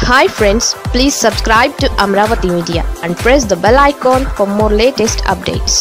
hi friends please subscribe to Amaravati media and press the bell icon for more latest updates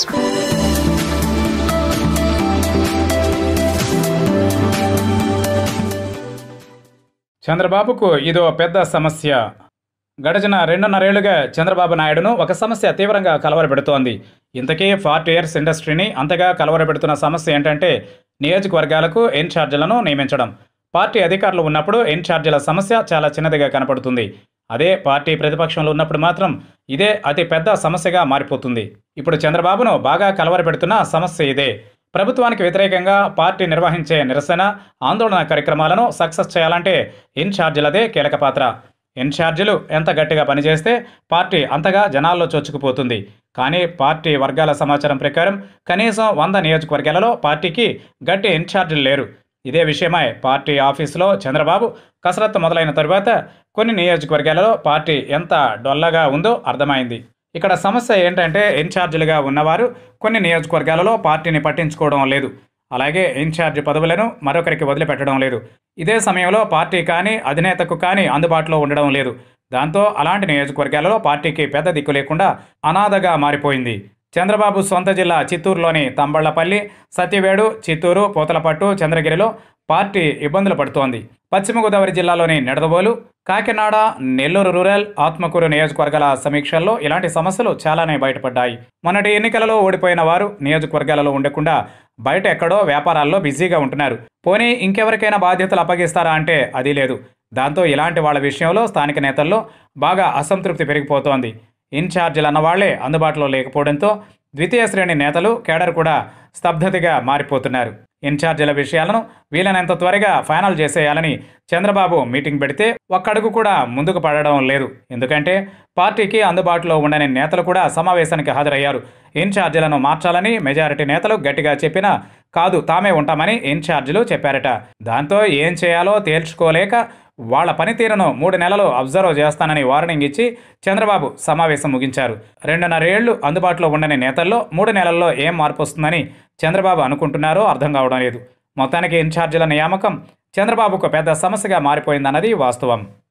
చంద్రబాబుకు ఇదో పెద్ద సమస్య గడిచిన రెండున్నరేళ్లుగా చంద్రబాబు నాయుడును ఒక సమస్య తీవ్రంగా కలవరపెడుతోంది ఇంతకీ ఫార్టీ ఇయర్స్ ఇండస్ట్రీని అంతగా కలవరపెడుతున్న సమస్య ఏంటంటే నియోజకవర్గాలకు ఇన్ఛార్జీలను నియమించడం పార్టీ అధికారులు ఉన్నప్పుడు ఇన్ఛార్జీల సమస్య చాలా చిన్నదిగా కనపడుతుంది అదే పార్టీ ప్రతిపక్షంలో ఉన్నప్పుడు మాత్రం ఇదే అతి పెద్ద సమస్యగా మారిపోతుంది ఇప్పుడు చంద్రబాబును బాగా కలవరపెడుతున్న సమస్య ఇదే ప్రభుత్వానికి వ్యతిరేకంగా పార్టీ నిర్వహించే నిరసన ఆందోళన కార్యక్రమాలను సక్సెస్ చేయాలంటే ఇన్ఛార్జీలదే కీలక పాత్ర ఇన్ఛార్జీలు ఎంత గట్టిగా పనిచేస్తే పార్టీ అంతగా జనాల్లో చొచ్చుకుపోతుంది కానీ పార్టీ వర్గాల సమాచారం ప్రకారం కనీసం వంద నియోజకవర్గాలలో పార్టీకి గట్టి ఇన్ఛార్జీలు లేరు ఇదే విషయమై పార్టీ ఆఫీసులో చంద్రబాబు కసరత్తు మొదలైన తరువాత కొన్ని నియోజకవర్గాలలో పార్టీ ఎంత డొల్లగా ఉందో అర్థమైంది ఇక్కడ సమస్య ఏంటంటే ఇన్ఛార్జీలుగా ఉన్నవారు కొన్ని నియోజకవర్గాలలో పార్టీని పట్టించుకోవడం లేదు అలాగే ఇన్ఛార్జ్ పదవులను మరొకరికి వదిలిపెట్టడం లేదు ఇదే సమయంలో పార్టీ కానీ అధినేతకు కానీ అందుబాటులో ఉండడం లేదు దాంతో అలాంటి నియోజకవర్గాలలో పార్టీకి పెద్ద దిక్కు లేకుండా అనాథగా మారిపోయింది చంద్రబాబు సొంత జిల్లా చిత్తూరులోని తంబళ్లపల్లి సత్యవేడు చిత్తూరు పూతలపట్టు చంద్రగిరిలో పార్టీ ఇబ్బందులు పడుతోంది పశ్చిమ గోదావరి జిల్లాలోని నిడదవోలు కాకినాడ నెల్లూరు రూరల్ ఆత్మకూరు నియోజకవర్గాల సమీక్షల్లో ఇలాంటి సమస్యలు చాలానే బయటపడ్డాయి మొన్నటి ఎన్నికలలో ఓడిపోయిన వారు నియోజకవర్గాలలో ఉండకుండా బయట ఎక్కడో వ్యాపారాల్లో బిజీగా ఉంటున్నారు పోనీ ఇంకెవరికైనా బాధ్యతలు అప్పగిస్తారా అంటే అది లేదు దాంతో ఇలాంటి వాళ్ళ విషయంలో స్థానిక నేతల్లో బాగా అసంతృప్తి పెరిగిపోతోంది ఇన్ఛార్జీలు అన్నవాళ్లే అందుబాటులో లేకపోవడంతో ద్వితీయ శ్రేణి నేతలు కేడర్ కూడా స్తబ్దతగా మారిపోతున్నారు ఇన్ఛార్జీల విషయాలను వీలైనంత త్వరగా ఫైనల్ చేసేయాలని చంద్రబాబు మీటింగ్ పెడితే ఒక్కడుగు కూడా ముందుకు పడడం లేదు ఎందుకంటే పార్టీకి అందుబాటులో ఉండని నేతలు కూడా సమావేశానికి హాజరయ్యారు ఇన్ఛార్జీలను మార్చాలని మెజారిటీ నేతలు గట్టిగా చెప్పినా కాదు తామే ఉంటామని ఇన్ఛార్జీలు చెప్పారట దాంతో ఏం చేయాలో తేల్చుకోలేక వాళ్ల పనితీరును మూడు నెలలు అబ్జర్వ్ చేస్తానని వార్నింగ్ ఇచ్చి చంద్రబాబు సమావేశం ముగించారు రెండున్నరేళ్లు అందుబాటులో ఉండని నేతల్లో మూడు నెలల్లో ఏం మార్పు వస్తుందని చంద్రబాబు అనుకుంటున్నారో అర్థం కావడం లేదు మొత్తానికి ఇన్ఛార్జీల నియామకం చంద్రబాబుకు పెద్ద సమస్యగా మారిపోయిందన్నది వాస్తవం